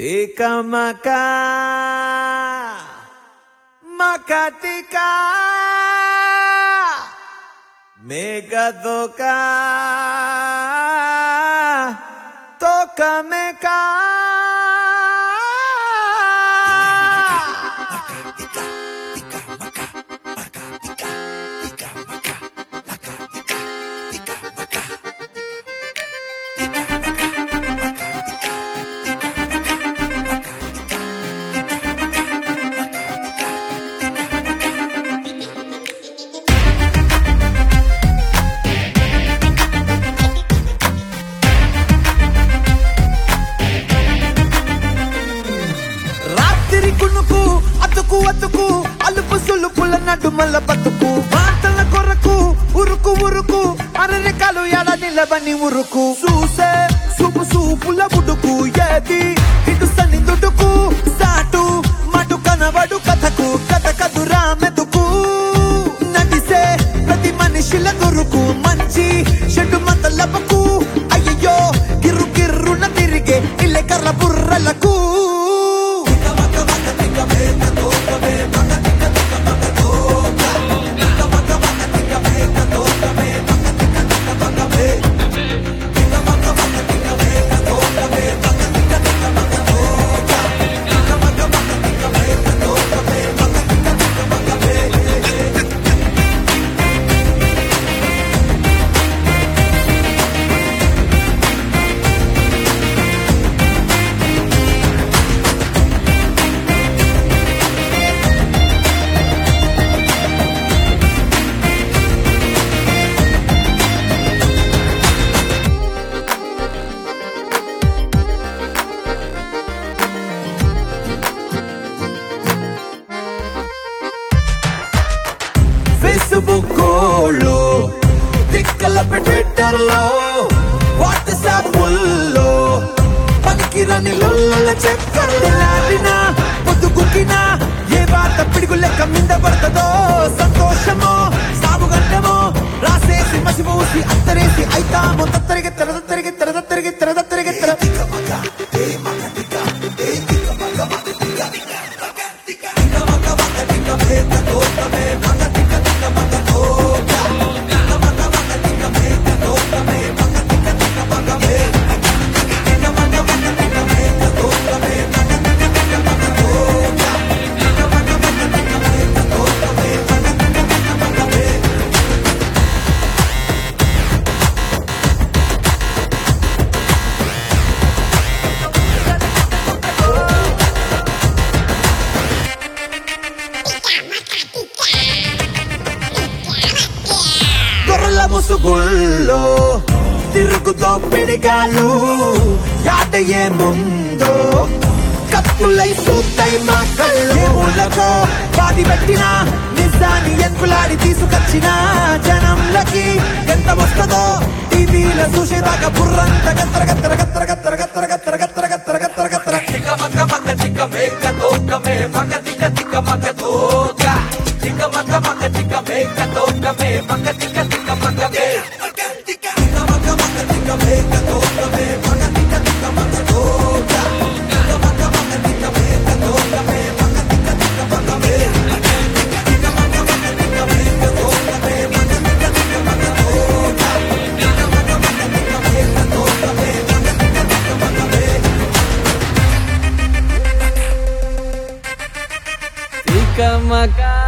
Tika maka Maka tika Mega toka Toka meka రాత్రి కునుకు అతుకు అతుకు అలుపు సులుపుల నడుమల బతుకు వార్తల కొరకు ఉరుకు ఉరుకు అరరికాలు ఎడ నిలబని ఉరుకు చూసే సూపు సూపుల బుడుకు ఏది ఇటు సని దుడుకు సాటు మటు కనబడు కథకు కథ కదురా మెతుకు నడిసే ప్రతి మనిషిల కొరుకు మంచి చెడు మందలపకు అయ్యయ్యో గిర్రు గిర్రున తిరిగే ఇల్లె కర్ర బుర్రలకు ఫేస్బుక్ లో తిక్కల ట్విట్టర్ లో వాట్సాప్ లో పనికిరని లొల్లల చక్కర్లాడిన పొద్దుగుకిన ఏ వార్త పిడుగు లెక్క మింద పడుతుందో సంతోషమో సాగుగంటమో రాసేసి మసిమూసి అత్తరేసి అయితామో తత్తరిగి తెరద తిరిగి తెరద తిరిగి తెరద తిరిగి తెర దొరల ముసుగుల్లో తిరుగుతో పిడిగాలు యాటయ్యే ముందో కప్పులై సూత్తై మా కళ్ళేములకో పాది పెట్టిన నిజాన్ని ఎంకులాడి తీసుకొచ్చిన జనంలకి ఎంత వస్తుందో టీవీల చూసేదాకా బుర్రంత గత్తర గత్తర గత్తర గత్తర గత్తర గత్తర గత్తర గత్తర గత్తర గత్తర Tika maka